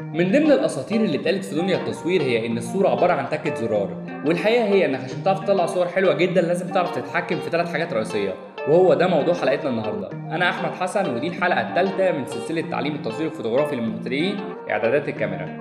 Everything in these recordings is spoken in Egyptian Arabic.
من ضمن الاساطير اللي اتقالت في دنيا التصوير هي ان الصوره عباره عن تكه زرار والحقيقه هي انك عشان تعرف تطلع صور حلوه جدا لازم تعرف تتحكم في ثلاث حاجات رئيسيه وهو ده موضوع حلقتنا النهارده انا احمد حسن ودي الحلقه الثالثه من سلسله تعليم التصوير الفوتوغرافي للمبتدئين اعدادات الكاميرا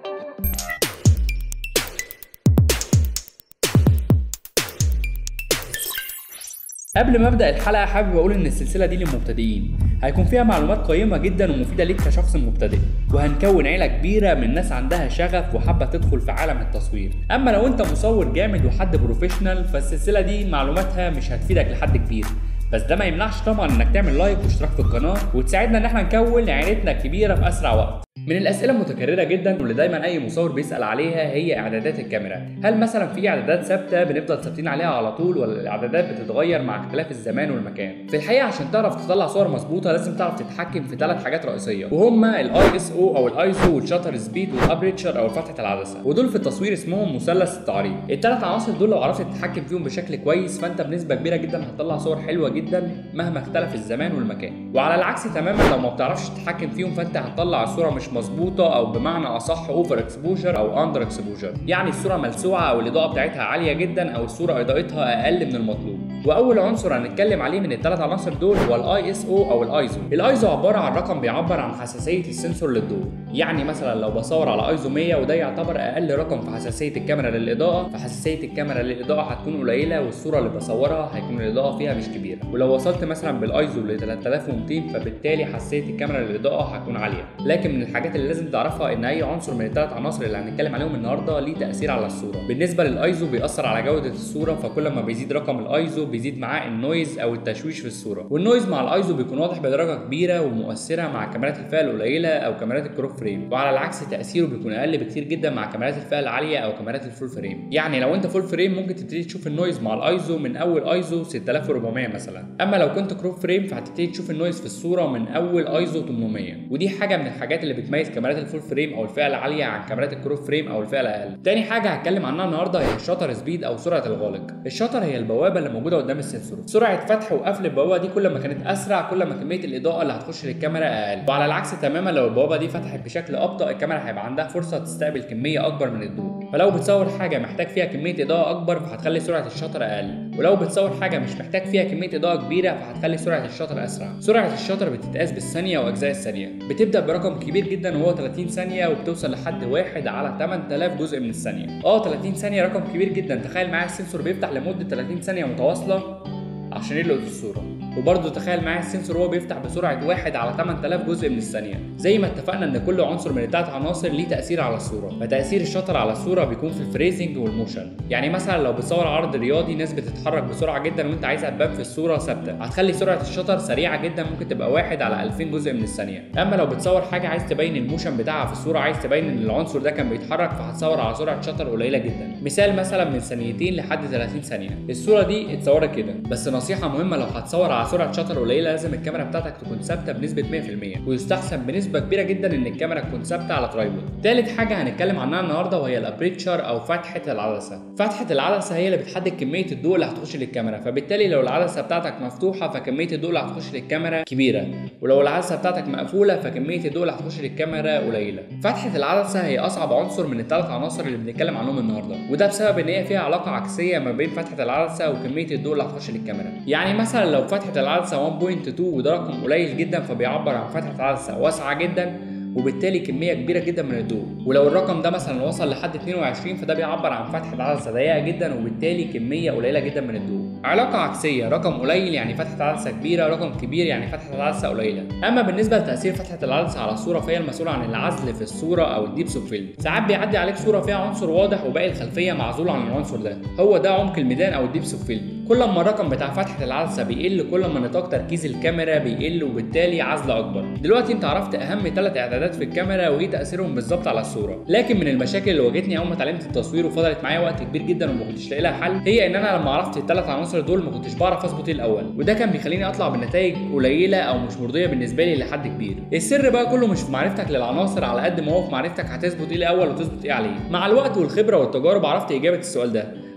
قبل ما ابدا الحلقه حابب اقول ان السلسله دي للمبتدئين هيكون فيها معلومات قيمه جدا ومفيده ليك كشخص مبتدئ وهنكون عيله كبيره من ناس عندها شغف وحابه تدخل في عالم التصوير اما لو انت مصور جامد وحد بروفيشنال فالسلسله دي معلوماتها مش هتفيدك لحد كبير بس ده ما يمنعش طبعا انك تعمل لايك واشتراك في القناه وتساعدنا ان احنا نكون عيلتنا الكبيره في اسرع وقت من الاسئله المتكرره جدا واللي دايما اي مصور بيسال عليها هي اعدادات الكاميرا هل مثلا في اعدادات ثابته بنفضل ثابتين عليها على طول ولا الاعدادات بتتغير مع اختلاف الزمان والمكان في الحقيقه عشان تعرف تطلع صور مظبوطه لازم تعرف تتحكم في ثلاث حاجات رئيسيه وهما الاي اس او او الايزو والشاتر سبيد والابريتشر او فتحه العدسه ودول في التصوير اسمهم مثلث التعريض الثلاث عناصر دول لو عرفت تتحكم فيهم بشكل كويس فانت بنسبه كبيره جدا هتطلع صور حلوه جدا مهما اختلف الزمان والمكان وعلى العكس تماما لو ما بتعرفش تتحكم فيهم فانت هتطلع الصوره مش مظبوطه او بمعنى اصح اوفر اكسبوجر او اندر اكسبوجر يعني الصوره ملسوعه او الاضاءه بتاعتها عاليه جدا او الصوره اضاءتها اقل من المطلوب واول عنصر هنتكلم عليه من الثلاث عناصر دول هو الاي اس او او الايزو الايزو عباره عن رقم بيعبر عن حساسيه السنسور للضوء يعني مثلا لو بصور على ايزو 100 وده يعتبر اقل رقم في حساسيه الكاميرا للاضاءه فحساسيه الكاميرا للاضاءه هتكون قليله والصوره اللي بصورها هيكون الاضاءه فيها مش كبيره ولو وصلت مثلا بالايزو ل 3200 فبالتالي حساسيه الكاميرا للاضاءه هتكون عاليه لكن من الحاجات اللي لازم تعرفها ان اي عنصر من الثلاث عناصر اللي هنتكلم عليهم النهارده ليه تاثير على الصوره بالنسبه للايزو بيأثر على جوده الصوره فكل ما بيزيد رقم الايزو بيزيد معاه النويز او التشويش في الصوره والنويز مع الايزو بيكون واضح بدرجه كبيره ومؤثره مع كاميرات الفئه القليله او كاميرات الكروب فريم وعلى العكس تاثيره بيكون اقل بكتير جدا مع كاميرات الفئه العاليه او كاميرات الفول فريم يعني لو انت فول فريم ممكن تبتدي تشوف النويز مع الايزو من اول ايزو 6400 مثلا اما لو كنت كروب فريم فهتبتدي تشوف النويز في الصوره من اول ايزو 800 ودي حاجه من الحاجات اللي بتميز كاميرات الفول فريم او الفئه العاليه عن كاميرات الكروب فريم او الفئه الاقل تاني حاجه هتكلم عنها النهارده هي الشاتر سبيد او سرعه الغالق الشاتر هي البوابه اللي موجوده قدام السنسور سرعه فتح وقفل البوابه دي كل ما كانت اسرع كل ما كميه الاضاءه اللي هتخش للكاميرا اقل وعلى العكس تماما لو البوابه دي فتحت بشكل ابطا الكاميرا هيبقى عندها فرصه تستقبل كميه اكبر من الضوء فلو بتصور حاجه محتاج فيها كميه اضاءه اكبر فهتخلي سرعه الشاتر اقل ولو بتصور حاجه مش محتاج فيها كميه اضاءه كبيره فهتخلي سرعه الشاتر اسرع سرعه الشاتر بتتقاس بالثانيه واجزاء الثانيه بتبدا برقم كبير جدا وهو 30 ثانيه وبتوصل لحد واحد على 8000 جزء من الثانيه اه 30 ثانيه رقم كبير جدا تخيل معايا السنسور بيفتح لمده 30 ثانيه متواصله عشان يلقط الصوره وبرضه تخيل معايا السنسور وهو بيفتح بسرعه 1 على 8000 جزء من الثانيه زي ما اتفقنا ان كل عنصر من الثلاث عناصر ليه تاثير على الصوره فتاثير الشطر على الصوره بيكون في الفريزنج والموشن يعني مثلا لو بتصور عرض رياضي ناس بتتحرك بسرعه جدا وانت عايزها تبان في الصوره ثابته هتخلي سرعه الشطر سريعه جدا ممكن تبقى 1 على 2000 جزء من الثانيه اما لو بتصور حاجه عايز تبين الموشن بتاعها في الصوره عايز تبين ان العنصر ده كان بيتحرك فهتصور على سرعه شطر قليله جدا مثال مثلا من ثانيتين لحد 30 ثانيه الصوره دي اتصورت كده بس نصيحه مهمه لو هتصور على سرعه شطر قليله لازم الكاميرا بتاعتك تكون ثابته بنسبه 100% ويستحسن بنسبه كبيره جدا ان الكاميرا تكون ثابته على ترايبود ثالث حاجه هنتكلم عنها النهارده وهي الابريتشر او فتحه العدسه فتحه العدسه هي اللي بتحدد كميه الضوء اللي هتخش للكاميرا فبالتالي لو العدسه بتاعتك مفتوحه فكميه الضوء اللي هتخش للكاميرا كبيره ولو العدسه بتاعتك مقفوله فكميه الضوء اللي هتخش للكاميرا قليله فتحه العدسه هي اصعب عنصر من الثلاث عناصر اللي بنتكلم عنهم النهارده وده بسبب ان هي فيها علاقه عكسيه ما بين فتحه العدسه وكميه الضوء اللي هتخش للكاميرا يعني مثلا لو فتحه العدسه 1.2 وده رقم قليل جدا فبيعبر عن فتحه عدسه واسعه جدا وبالتالي كميه كبيره جدا من الضوء ولو الرقم ده مثلا وصل لحد 22 فده بيعبر عن فتحه عدسه ضيقه جدا وبالتالي كميه قليله جدا من الضوء علاقه عكسيه رقم قليل يعني فتحه عدسه كبيره رقم كبير يعني فتحه عدسه قليله اما بالنسبه لتاثير فتحه العدسه على الصوره فهي المسؤوله عن العزل في الصوره او الديب سوب فيلد ساعات بيعدي عليك صوره فيها عنصر واضح وباقي الخلفيه معزول عن العنصر ده هو ده عمق الميدان او الديب سوب فيلد كل ما الرقم بتاع فتحه العدسه بيقل كل ما نطاق تركيز الكاميرا بيقل وبالتالي عزل اكبر دلوقتي انت عرفت اهم ثلاث اعدادات في الكاميرا وايه تاثيرهم بالظبط على الصوره لكن من المشاكل اللي واجهتني اول ما اتعلمت التصوير وفضلت معايا وقت كبير جدا وما كنتش لاقي لها حل هي ان انا لما عرفت الثلاث عناصر دول ما كنتش بعرف اظبط ايه الاول وده كان بيخليني اطلع بنتائج قليله او مش مرضيه بالنسبه لي لحد كبير السر بقى كله مش في معرفتك للعناصر على قد ما هو في معرفتك هتظبط ايه الاول وتظبط ايه عليه مع الوقت والخبره والتجارب عرفت اجابه السؤال ده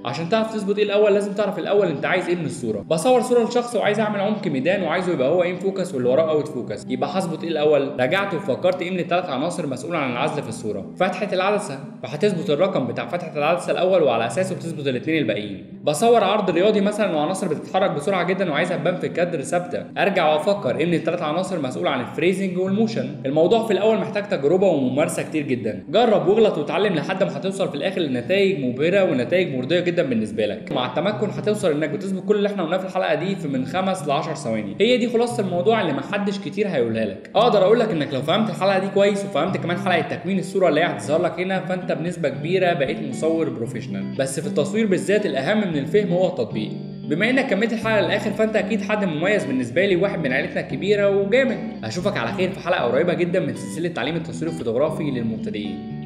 عشان تعرف تظبط ايه الاول لازم تعرف الاول انت عايز ايه من الصوره بصور صوره لشخص وعايز اعمل عمق ميدان وعايزه يبقى هو ان فوكس واللي وراه اوت فوكس يبقى هظبط ايه الاول رجعت وفكرت ايه من الثلاث عناصر مسؤول عن العزل في الصوره فتحه العدسه فهتظبط الرقم بتاع فتحه العدسه الاول وعلى اساسه بتظبط الاثنين الباقيين بصور عرض رياضي مثلا وعناصر بتتحرك بسرعه جدا وعايزها تبان في الكادر ثابته ارجع وافكر ايه من الثلاث عناصر مسؤول عن الفريزنج والموشن الموضوع في الاول محتاج تجربه وممارسه كتير جدا جرب واغلط وتعلم لحد ما هتوصل في الاخر لنتائج مبهره ونتائج مرضيه جدا بالنسبه لك مع التمكن هتوصل انك بتظبط كل اللي احنا قلناه في الحلقه دي في من خمس ل 10 ثواني هي دي خلاصه الموضوع اللي محدش كتير هيقولها لك اقدر اقول لك انك لو فهمت الحلقه دي كويس وفهمت كمان حلقه تكوين الصوره اللي هي هتظهر لك هنا فانت بنسبه كبيره بقيت مصور بروفيشنال بس في التصوير بالذات الاهم من الفهم هو التطبيق بما انك كملت الحلقه للاخر فانت اكيد حد مميز بالنسبه لي واحد من عيلتنا الكبيره وجامد اشوفك على خير في حلقه قريبه جدا من سلسله تعليم التصوير الفوتوغرافي للمبتدئين